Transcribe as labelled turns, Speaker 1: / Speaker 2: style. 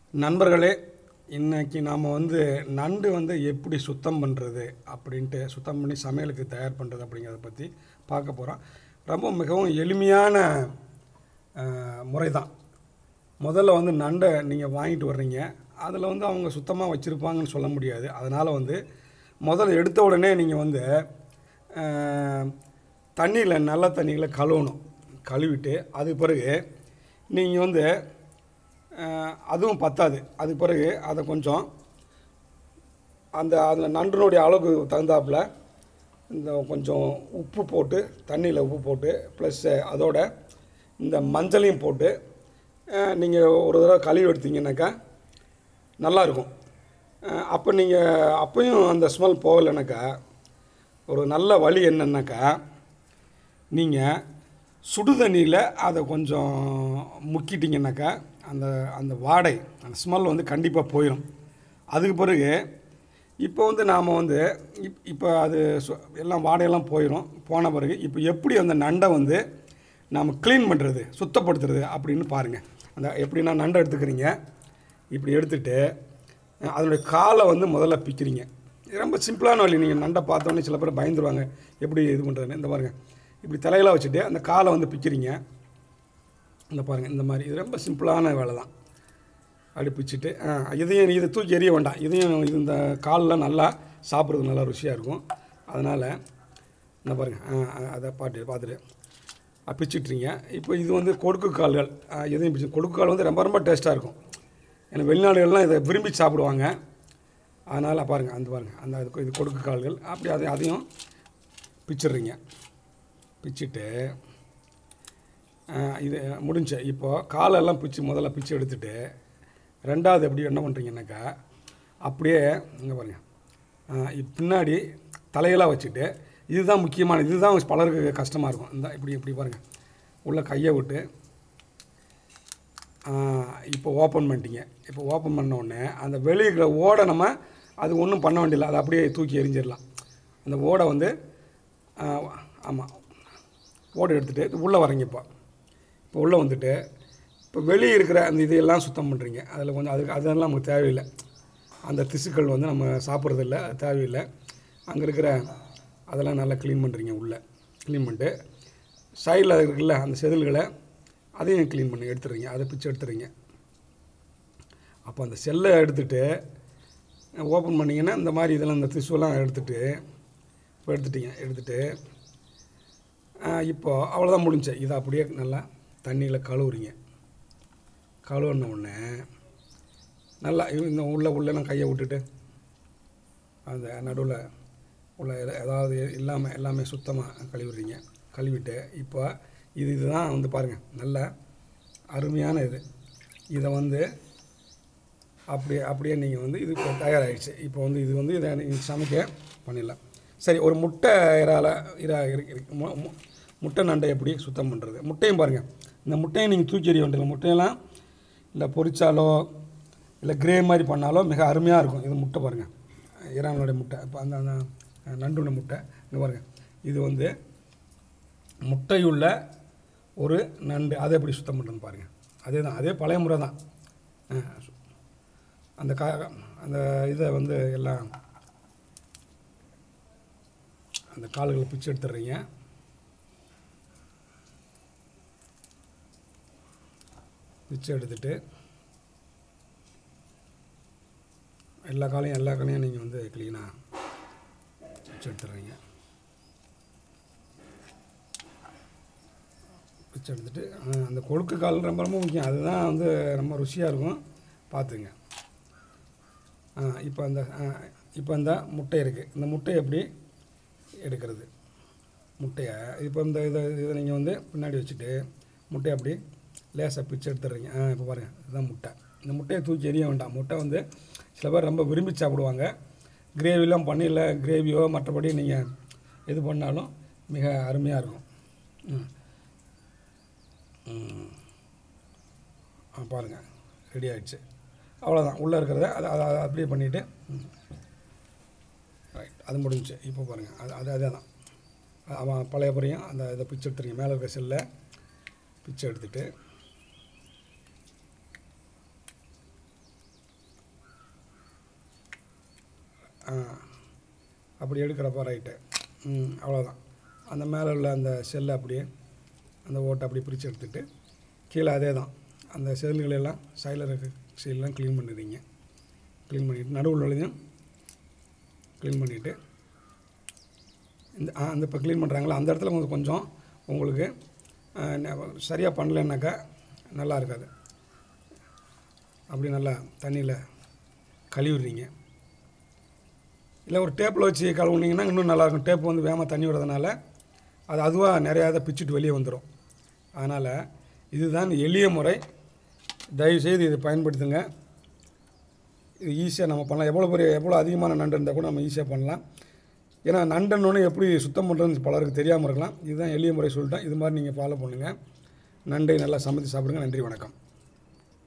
Speaker 1: நண்பர்களே இன்னைக்கு நாம் வந்து நண்டு வந்து எப்படி சுத்தம் பண்ணுறது அப்படின்ட்டு சுத்தம் பண்ணி சமையலுக்கு தயார் பண்ணுறது அப்படிங்கிறத பற்றி பார்க்க போகிறோம் ரொம்ப மிகவும் எளிமையான முறை தான் முதல்ல வந்து நண்டை நீங்கள் வாங்கிட்டு வர்றீங்க அதில் வந்து அவங்க சுத்தமாக வச்சுருப்பாங்கன்னு சொல்ல முடியாது அதனால் வந்து முதல்ல எடுத்த உடனே நீங்கள் வந்து தண்ணியில் நல்ல தண்ணியில் கழுவணும் கழுவிட்டு அதுக்கு பிறகு நீங்கள் வந்து அஹ், அதுவும் பத்தாது அதுக்கு பிறகு அதை கொஞ்சம் அந்த அதில் நண்டினுடைய அளவுக்கு தகுந்தாப்புல இந்த கொஞ்சம் உப்பு போட்டு தண்ணியில் உப்பு போட்டு ப்ளஸ் அதோட இந்த மஞ்சளையும் போட்டு நீங்கள் ஒரு தடவை கழுவி எடுத்தீங்கன்னாக்கா நல்லாயிருக்கும் அப்போ நீங்கள் அப்பயும் அந்த ஸ்மெல் போகலைனாக்கா ஒரு நல்ல வழி என்னன்னாக்கா நீங்கள் சுடு தண்ணியில் அதை கொஞ்சம் முக்கிட்டிங்கனாக்கா அந்த அந்த வாடை அந்த ஸ்மெல் வந்து கண்டிப்பாக போயிடும் அதுக்கு பிறகு இப்போ வந்து நாம் வந்து இப் இப்போ அது சு- எல்லாம் வாடையெல்லாம் போயிடும் போன பிறகு இப்போ எப்படி அந்த நண்டை வந்து நாம் க்ளீன் பண்ணுறது சுத்தப்படுத்துறது அப்படின்னு பாருங்கள் அந்த எப்படின்னா நண்டை எடுத்துக்கிறீங்க இப்படி எடுத்துட்டு அஹ், அதனுடைய காலை வந்து முதல்ல பிக்கிறீங்க இது ரொம்ப சிம்பிளான வழி நீங்கள் நண்டை பார்த்தோன்னே சில பேர் பயந்துருவாங்க எப்படி இது பண்ணுறதுன்னு இந்த பாருங்க இப்படி தலையில வச்சுட்டு அந்த காலை வந்து பிக்கிறீங்க இந்த பாருங்கள் இந்த மாதிரி இது ரொம்ப சிம்பிளான வேலை தான் அப்படி பிச்சுட்டு ஆ, இதையும் இதை தூக்கி எறிய வேண்டாம் இதையும் இது இந்த காலில் நல்லா சாப்பிட்றது நல்லா ருசியாக இருக்கும் அதனால் இந்த பாருங்கள் ஆ, ஆ, அதை பாட்டு பார்த்துட்டு ஆ, பிச்சிட்றீங்க இப்போ இது வந்து கொடுக்கு கால்கள் ஆ, இதையும் பிச்சு கொடுக்கு கால் வந்து ரொம்ப ரொம்ப டேஸ்ட்டாக இருக்கும் ஏன்னா வெளிநாடுகள்லாம் இதை விரும்பி சாப்பிடுவாங்க அதனால் பாருங்கள் அந்த பாருங்கள் அந்த இது இது கொடுக்கு கால்கள் அப்படி அதை அதையும் பிச்சிடுறீங்க பிச்சிட்டு ஆஹ் இது முடிஞ்ச இப்போது காலெல்லாம் பிச்சு முதல்ல பிச்சு எடுத்துட்டு ரெண்டாவது எப்படி என்ன பண்ணுறீங்கன்னாக்கா அப்படியே இங்கே பாருங்கள் ஆஹ் இப் பின்னாடி தலையெல்லாம் வச்சுட்டு இதுதான் முக்கியமான இதுதான் பலருக்கு கஷ்டமாக இருக்கும் இந்த இப்படி இப்படி பாருங்கள் உள்ள கையை விட்டு ஆஹ் இப்போ ஓப்பன் பண்ணிட்டீங்க இப்போ ஓப்பன் பண்ண உடனே அந்த வெளியே இருக்கிற ஓடை நம்ம அது ஒன்றும் பண்ண வேண்டியதில்லை அதை அப்படியே தூக்கி எறிஞ்சிடலாம் அந்த ஓடை வந்து ஆமாம் ஓடை எடுத்துகிட்டு உள்ளே வரீங்க இப்போ இப்போ உள்ளே வந்துட்டு இப்போ வெளியே இருக்கிற அந்த இதையெல்லாம் சுத்தம் பண்ணுறீங்க அதில் கொஞ்சம் அதுக்கு அதெல்லாம் நமக்கு தேவையில்லை அந்த திசுக்கள் வந்து நம்ம சாப்பிட்றதில்ல அது தேவையில்லை அங்கே இருக்கிற அதெல்லாம் நல்லா க்ளீன் பண்ணுறீங்க உள்ளே க்ளீன் பண்ணிட்டு சைடில் இருக்குல்ல அந்த செதில்களை அதையும் க்ளீன் பண்ணி எடுத்துடுறீங்க அதை பிச்சு எடுத்துடுறீங்க அப்போ அந்த செல்லை எடுத்துட்டு ஓப்பன் பண்ணிங்கன்னா இந்த மாதிரி இதெல்லாம் இந்த திசுவெல்லாம் எடுத்துட்டு இப்போ எடுத்துட்டீங்க எடுத்துட்டு ஆஹ் இப்போ அவ்வளோதான் முடிஞ்சு இதை அப்படியே நல்லா தண்ணியில் கழுவுறீங்க கழுவுன உடனே நல்லா இது இந்த உள்ள உள்ளெல்லாம் கையை விட்டுட்டு அந்த நடுவில் உள்ள எத- ஏதாவது இல்லாமல் எல்லாமே சுத்தமாக கழுவிடுறீங்க கழுவிட்டு இப்போ இது இதுதான் வந்து பாருங்கள் நல்ல அருமையான இது இதை வந்து அப்படியே அப்படியே நீங்கள் வந்து இது இப்போ தயாராகிடுச்சு இப்போ வந்து இது வந்து இதை நீங்கள் சமைக்க பண்ணிடலாம் சரி ஒரு முட்டை இறால இரா இருக்கு இருக்கு. மு- மு- முட்டை நண்டை எப்படி சுத்தம் பண்ணுறது முட்டையும் பாருங்கள் இந்த முட்டையை நீங்கள் தூக்கி எறிய வேண்டியது முட்டையெல்லாம் இல்லை பொரிச்சாலோ இல்லை கிரே மாதிரி பண்ணாலோ மிக அருமையாக இருக்கும் இது முட்டை பாருங்கள் இறானுடைய முட்டை இப்போ அந்த அந்த நண்டுடைய முட்டை இங்கே பாருங்கள் இது வந்து முட்டையுள்ள ஒரு நண்டு அதை எப்படி சுத்தம் பண்ணுறதுன்னு பாருங்கள் அதே தான் அதே பழைய முறை தான் ஆ, அந்த கா அந்த இதை வந்து எல்லாம் அந்த கால்களை பிச்சு எடுத்துடுறீங்க பிச்சு எடுத்துட்டு எல்லா காலையும் எல்லா காலையும் நீங்கள் வந்து க்ளீனாக பிச்சு எடுத்துடுறீங்க பிச்சு எடுத்துட்டு ஆ, அந்த கொழுக்கு கால் ரொம்ப ரொம்ப முக்கியம் அதுதான் வந்து ரொம்ப ருசியாக இருக்கும் பார்த்துங்க ஆ இப்போ அந்த ஆ, இப்போ இந்த முட்டை இருக்குது இந்த முட்டை எப்படி எடுக்கிறது முட்டையை இப்போ இந்த இதை இதை நீங்கள் வந்து பின்னாடி வச்சுட்டு முட்டையை அப்படி லேசாக பிச்சு எடுத்துடுறீங்க ஆ இப்போ பாருங்கள் இதுதான் முட்டை இந்த முட்டையை தூக்கி எறிய வேண்டாம் முட்டை வந்து சில பேர் ரொம்ப விரும்பி சாப்பிடுவாங்க கிரேவிலாம் பண்ணியில் கிரேவியோ மற்றபடி நீங்கள் இது பண்ணாலும் மிக அருமையாக இருக்கும் ம் ம். ஆ பாருங்கள் ரெடி ஆயிடுச்சு அவ்வளோதான் உள்ளே இருக்கிறத அதை அதை அதை அப்படியே பண்ணிவிட்டு ரைட் அது முடிஞ்சுச்சு இப்போ பாருங்கள் அது அது அதே தான் அவன் பழைய பொரியும் அந்த இதை பிச்சு எடுத்துருங்க மேலே இருக்க செல்லை பிச்சு எடுத்துட்டு ஆ அப்படி எடுக்கிறப்ப ரைட்டு ம் அவ்வளோதான் அந்த மேலே உள்ள அந்த செல்லை அப்படியே அந்த ஓட்டை அப்படி பிரித்து எடுத்துட்டு கீழே அதே தான் அந்த செல்லுகளை எல்லாம் சைடில் இருக்க சைடெலாம் க்ளீன் பண்ணிடுறீங்க க்ளீன் பண்ணிவிட்டு நடுவில் உள்ளதையும் க்ளீன் பண்ணிவிட்டு இந்த ஆ அந்த இப்போ க்ளீன் பண்ணுறாங்களா அந்த இடத்துல உங்களுக்கு கொஞ்சம் உங்களுக்கு சரியாக பண்ணலைன்னாக்கா நல்லா இருக்காது அப்படி நல்லா தண்ணியில் கழுவிடுறீங்க இல்லை ஒரு டேப்பில் வச்சு கழுவுனீங்கன்னா இன்னும் நல்லாயிருக்கும் டேப் வந்து வேகமாக தண்ணி விடுறதுனால அது அதுவாக நிறையா இதை பிச்சுட்டு வெளியே வந்துடும் அதனால் இதுதான் எளிய முறை தயவுசெய்து இதை பயன்படுத்துங்க இது ஈஸியாக நம்ம பண்ணலாம் எவ்வளோ பெரிய எவ்வளோ அதிகமான நண்டு இருந்தால் கூட நம்ம ஈஸியாக பண்ணலாம் ஏன்னா நண்டன்னொன்னே எப்படி சுத்தம் பண்ணுறதுன்னு பலருக்கு தெரியாமல் இருக்கலாம் இதுதான் எளிய முறை சொல்லிட்டேன் இது மாதிரி நீங்கள் ஃபாலோ பண்ணுங்கள் நண்டை நல்லா சமைத்து சாப்பிடுங்க நன்றி வணக்கம்